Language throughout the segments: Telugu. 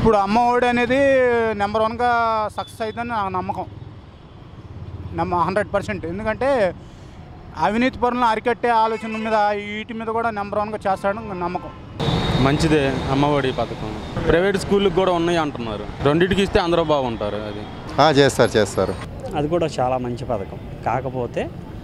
ఇప్పుడు అమ్మ ఒడి అనేది నెంబర్ వన్గా సక్సెస్ అవుతుందని నా నమ్మకం నమ్మ హండ్రెడ్ పర్సెంట్ ఎందుకంటే అవినీతి పనులను అరికట్టే ఆలోచన మీద వీటి మీద కూడా నెంబర్ వన్గా చేస్తాడని నా నమ్మకం మంచిదే అమ్మఒడి పథకం ప్రైవేట్ స్కూళ్ళకి కూడా ఉన్నాయి అంటున్నారు రెండింటికి ఇస్తే అందరూ బాగుంటారు అది ఆ, చేస్తారు చేస్తారు అది కూడా చాలా మంచి పథకం కాకపోతే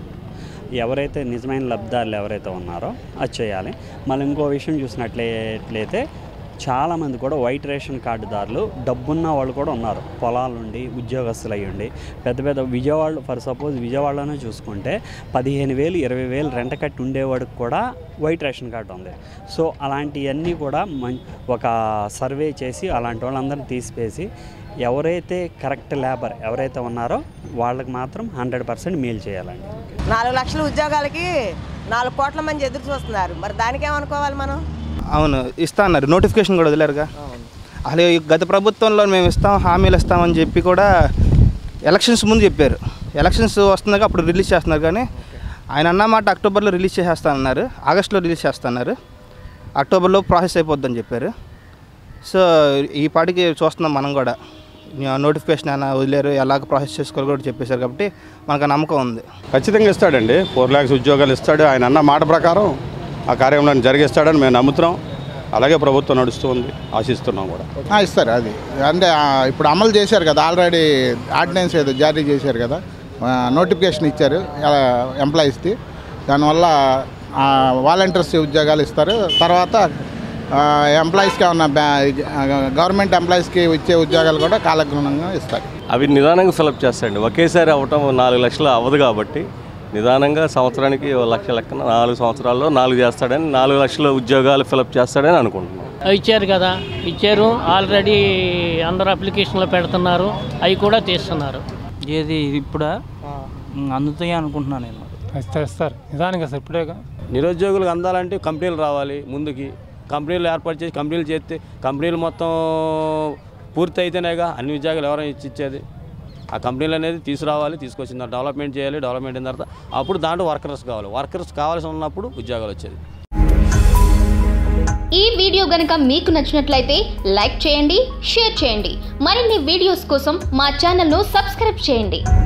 ఎవరైతే నిజమైన లబ్ధారులు ఎవరైతే ఉన్నారో అది చేయాలి మళ్ళీ ఇంకో విషయం చూసినట్లయితే చాలామంది కూడా వైట్ రేషన్ కార్డుదారులు డబ్బున్న వాళ్ళు కూడా ఉన్నారు పొలాల నుండి ఉద్యోగస్తులు అయ్యండి పెద్ద పెద్ద విజయవాడ ఫర్ సపోజ్ విజయవాడలోనే చూసుకుంటే పదిహేను వేలు ఇరవై వేలు రెంట కట్టి ఉండేవాడికి కూడా వైట్ రేషన్ కార్డు ఉంది సో అలాంటివన్నీ కూడా మం ఒక సర్వే చేసి అలాంటి వాళ్ళందరినీ తీసిపేసి ఎవరైతే కరెక్ట్ లేబర్ ఎవరైతే ఉన్నారో వాళ్ళకి మాత్రం హండ్రెడ్ పర్సెంట్ మేలు చేయాలండి నాలుగు లక్షల ఉద్యోగాలకి నాలుగు కోట్ల మంది ఎదురు చూస్తున్నారు మరి దానికి ఏమనుకోవాలి మనం అవును ఇస్తా అన్నారు నోటిఫికేషన్ కూడా వదిలేరుగా అసలు ఈ గత ప్రభుత్వంలో మేము ఇస్తాం హామీలు ఇస్తామని చెప్పి కూడా ఎలక్షన్స్ ముందు చెప్పారు ఎలక్షన్స్ వస్తున్నాక అప్పుడు రిలీజ్ చేస్తున్నారు కానీ ఆయన అన్నమాట అక్టోబర్లో రిలీజ్ చేసేస్తానన్నారు ఆగస్టులో రిలీజ్ చేస్తున్నారు అక్టోబర్లో ప్రాసెస్ అయిపోద్దని చెప్పారు సో ఈ పాటికి చూస్తున్నాం మనం కూడా నోటిఫికేషన్ అయినా వదిలేరు ఎలాగ ప్రాసెస్ చేసుకోవాలి కూడా చెప్పేశారు కాబట్టి మనకు ఆ నమ్మకం ఉంది ఖచ్చితంగా ఇస్తాడండి ఫోర్ ల్యాక్స్ ఉద్యోగాలు ఇస్తాడు ఆయన అన్న మాట ప్రకారం ఆ కార్యంలో జరిగిస్తాడని మేము నమ్ముతున్నాం అలాగే ప్రభుత్వం నడుస్తుంది ఆశిస్తున్నాం కూడా ఆ, ఇస్తారు అది అంటే ఆ, ఇప్పుడు అమలు చేశారు కదా ఆల్రెడీ ఆర్డినెన్స్ ఏదో జారీ చేశారు కదా ఆ, నోటిఫికేషన్ ఇచ్చారు ఎంప్లాయీస్ది దానివల్ల వాలంటీర్స్ ఉద్యోగాలు ఇస్తారు తర్వాత ఎంప్లాయీస్కి ఉన్న బ్యా గవర్నమెంట్ ఎంప్లాయీస్కి ఇచ్చే ఉద్యోగాలు కూడా కాలక్రమంగా ఇస్తారు అవి నిదానంగా ఫిలప్ చేస్తాయండి ఒకేసారి అవ్వటం నాలుగు లక్షలు అవ్వదు కాబట్టి నిదానంగా సంవత్సరానికి ఓ లక్ష లెక్కన నాలుగు సంవత్సరాల్లో నాలుగు చేస్తాడని నాలుగు లక్షల ఉద్యోగాలు ఫిలప్ చేస్తాడని అనుకుంటున్నాం ఇచ్చారు కదా ఇచ్చారు ఆల్రెడీ అందరు అప్లికేషన్లో పెడుతున్నారు అవి కూడా తీస్తున్నారు ఏది ఇప్పుడా అందుతాయి అనుకుంటున్నాను నేను ఇస్తారు ఇస్తారు నిదానంగా సార్ ఇప్పుడే నిరుద్యోగులకు అందాలంటే కంపెనీలు రావాలి ముందుకి కంపెనీలు ఏర్పాటు చేసి కంపెనీలు చేస్తే కంపెనీలు మొత్తం పూర్తి అయితేనేగా అన్ని ఉద్యోగాలు ఎవరైనా ఇచ్చి ఇచ్చేది ఆ కంపెనీలు అనేది తీసుకురావాలి తీసుకొచ్చిన తర్వాత డెవలప్మెంట్ చేయాలి డెవలప్మెంట్ అయిన తర్వాత అప్పుడు దాంట్లో వర్కర్స్ కావాలి వర్కర్స్ కావాల్సి ఉన్నప్పుడు ఉద్యోగాలు వచ్చేది ఈ వీడియో గనుక మీకు నచ్చినట్లయితే లైక్ చేయండి షేర్ చేయండి మరిన్ని వీడియోస్ కోసం మా ఛానల్ను సబ్స్క్రైబ్ చేయండి